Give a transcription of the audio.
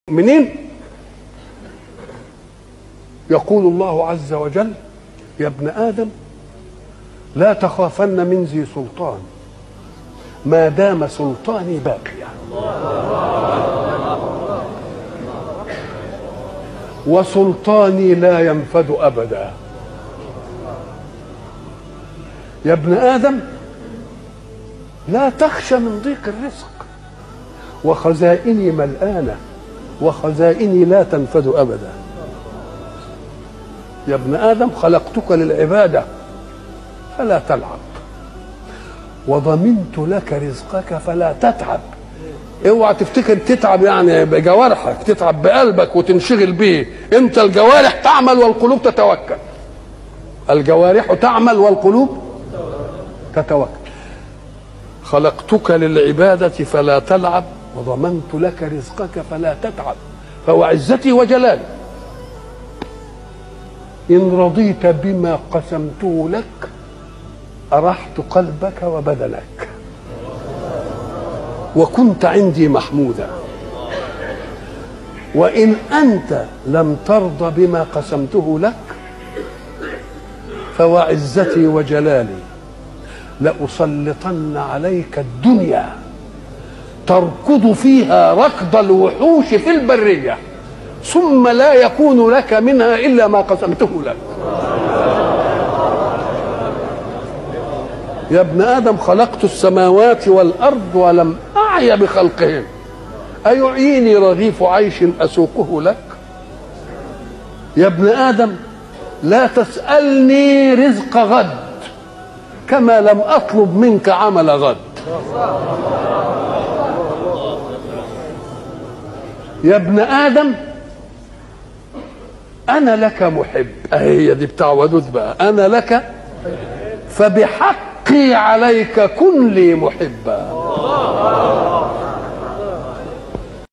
منين يقول الله عز وجل يا ابن ادم لا تخافن من ذي سلطان ما دام سلطاني باقيا وسلطاني لا ينفد ابدا يا ابن ادم لا تخشى من ضيق الرزق وخزائني ملآنة وخزائني لا تنفد أبدا يا ابن آدم خلقتك للعبادة فلا تلعب وضمنت لك رزقك فلا تتعب اوعى تفتكر تتعب يعني بجوارحك تتعب بقلبك وتنشغل به انت الجوارح تعمل والقلوب تتوكل الجوارح تعمل والقلوب تتوكل خلقتك للعبادة فلا تلعب وضمنت لك رزقك فلا تتعب فوعزتي وجلالي إن رضيت بما قسمته لك أرحت قلبك وبدنك وكنت عندي محمودا وإن أنت لم ترضى بما قسمته لك فوعزتي وجلالي لأسلطن عليك الدنيا تركض فيها ركض الوحوش في البرية ثم لا يكون لك منها إلا ما قسمته لك يا ابن آدم خلقت السماوات والأرض ولم أعي بخلقهن أيعيني رغيف عيش أسوقه لك يا ابن آدم لا تسألني رزق غد كما لم أطلب منك عمل غد يا ابن آدم أنا لك محب هي دي بتاع ودود بقى أنا لك فبحقي عليك كن لي محبا